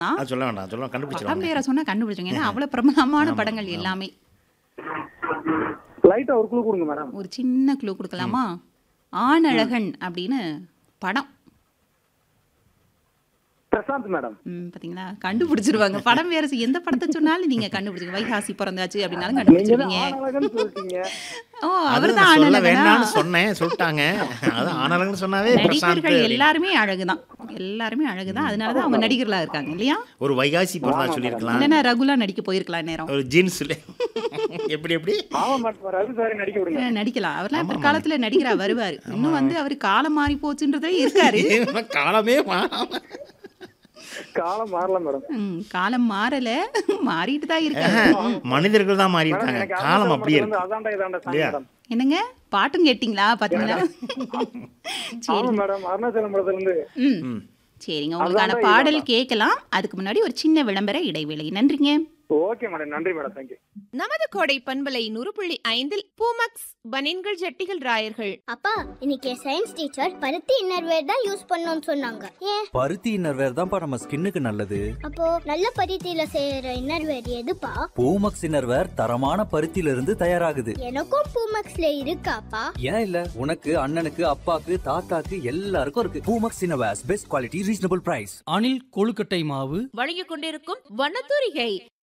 அது சொல்ல வேண்டாம் சொல்ல படம் கண்டுபிடிச்சிருவாங்க பேரை சொன்னா கண்டுபிடிச்சோங்க ஏன்னா அவ்வளவு பிரபலமான படங்கள் எல்லாமே லைட்டா ஒரு குழு கொடுங்க மேடம் ஒரு சின்ன க்ளூ கொடுக்கலாமா ஆணழகன் அப்படின்னு படம் பிரசாந்த் மேடம் ம், பாத்தீங்களா கண்டுபிடிச்சிருவாங்க படம் வேற எந்த படத்தை சொன்னாலும் நீங்க கண்டுபிடிச்சிங்க வைகாசி பிறந்தாச்சு அப்படின்னாலும் நீங்க தான் கண்டுபிடிச்சிருவீங்க ஆனழகன் சொல்லிட்டீங்க ஓ அது அவர் நான் தான் சொல்ல ஆணழகனா வேண்டாம்னு சொன்னேன் சொல்லிட்டாங்க அது ஆனாலங்கன்னு சொன்னாவே பிரசாந்த் நடிகர்கள் அப்படின்னு. எல்லாருமே அழகுதான் எல்லாருமே அழகுதான் அதனாலதான் அவங்க நடிகர்களா இருக்காங்க இல்லையா ஒரு வைகாசி பிறந்தா சொல்லியிருக்கலாம் இல்லைன்னா ரகுலா நடிக்க போயிருக்கலாம் நேரம் ஒரு ஜீன்ஸ் எப்படி எப்படி ஆமா மேடம் ரவி சாரி நடிக்க விடுங்க அஹ் நடிக்கலாம் அவர்லாம் பிற்காலத்துல நடிகரா வருவாரு இன்னும் வந்து அவர் காலம் மாறி போச்சுன்றதே இருக்காரு காலமே மாறாம. காலம் மாறல மேடம் ம், காலம் மாறல மாறிட்டு தான் இருக்காரு மனிதர்கள் தான் மாறி மேடம் இருக்காங்க எனக்கு காலம் அப்படியே வந்து இருக்கு அதாண்டா இதாண்டா சாங் இல்லையா? மேடம் என்னங்க பாட்டும் கேட்டிங்களா பாத்தீங்களா சரி ஆமா மேடம் அருணாச்சலம் படத்துல இருந்து ம் ம். சரிங்க உங்களுக்கான அதான்டா பாடல் இதான்டா. கேட்கலாம் அதுக்கு முன்னாடி ஒரு சின்ன விளம்பர இடைவேளை நன்றிங்க ஓகே மேடம் நன்றி மேடம் தேங்க்யூ நமது கோடை பண்பலை நூறு புள்ளி ஐந்தில் பூமக்ஸ் பனின்கள் ஜட்டிகள் ராயர்கள் அப்பா இன்னைக்கு சயின்ஸ் டீச்சர் பருத்தி இன்னர்வேர் தான் யூஸ் பண்ணணும்னு சொன்னாங்க ஏன் பருத்தி இன்னர்வேர் தான்ப்பா நம்ம ஸ்கின்னுக்கு நல்லது அப்போ நல்ல பருத்தியில செய்யற இன்னர்வேர் எதுப்பா பூமக்ஸ் இன்னர்வேர் தரமான பருத்தியில இருந்து தயாராகுது எனக்கும் பூமக்ஸ்ல இருக்காப்பா ஏன் இல்ல உனக்கு அண்ணனுக்கு அப்பாக்கு தாத்தாக்கு எல்லாருக்கும் இருக்கு Poomex innerwears best quality reasonable price Anil கொழுக்கட்டை மாவு வழங்கிக் கொண்டிருக்கும் வண்ணத்தூரிகை